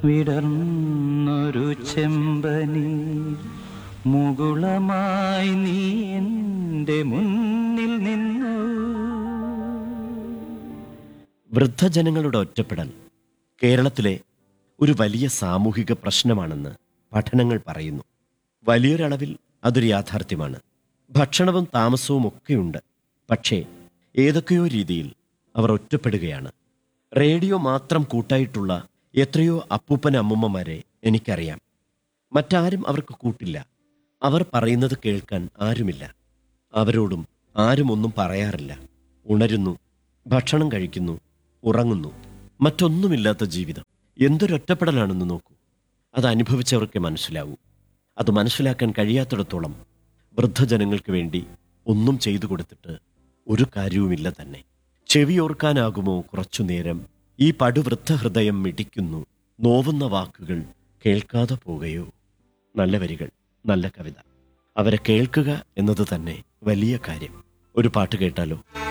വിടർന്നൊരു ചെമ്പനി മുകുളമായി നീ എൻ്റെ മുന്നിൽ നിന്നു വൃദ്ധജനങ്ങളുടെ ഒറ്റപ്പെടൽ കേരളത്തിലെ ഒരു വലിയ സാമൂഹിക പ്രശ്നമാണെന്ന് പഠനങ്ങൾ പറയുന്നു വലിയൊരളവിൽ അതൊരു യാഥാർത്ഥ്യമാണ് ഭക്ഷണവും താമസവും ഒക്കെയുണ്ട് പക്ഷേ ഏതൊക്കെയോ രീതിയിൽ അവർ ഒറ്റപ്പെടുകയാണ് റേഡിയോ മാത്രം കൂട്ടായിട്ടുള്ള എത്രയോ അപ്പൂപ്പൻ അമ്മൂമ്മമാരെ എനിക്കറിയാം മറ്റാരും അവർക്ക് കൂട്ടില്ല അവർ പറയുന്നത് കേൾക്കാൻ ആരുമില്ല അവരോടും ആരും ഒന്നും പറയാറില്ല ഉണരുന്നു ഭക്ഷണം കഴിക്കുന്നു ഉറങ്ങുന്നു മറ്റൊന്നുമില്ലാത്ത ജീവിതം എന്തൊരൊറ്റപ്പെടലാണെന്ന് നോക്കൂ അത് അനുഭവിച്ചവർക്കേ മനസ്സിലാവൂ അത് മനസ്സിലാക്കാൻ കഴിയാത്തിടത്തോളം വൃദ്ധജനങ്ങൾക്ക് വേണ്ടി ഒന്നും ചെയ്തു കൊടുത്തിട്ട് ഒരു കാര്യവുമില്ല തന്നെ ചെവിയോർക്കാനാകുമോ കുറച്ചുനേരം ഈ പടുവൃദ്ധ ഹൃദയം മിടിക്കുന്നു നോവുന്ന വാക്കുകൾ കേൾക്കാതെ പോകയോ നല്ല വരികൾ നല്ല കവിത അവരെ കേൾക്കുക എന്നത് തന്നെ വലിയ കാര്യം ഒരു പാട്ട് കേട്ടാലോ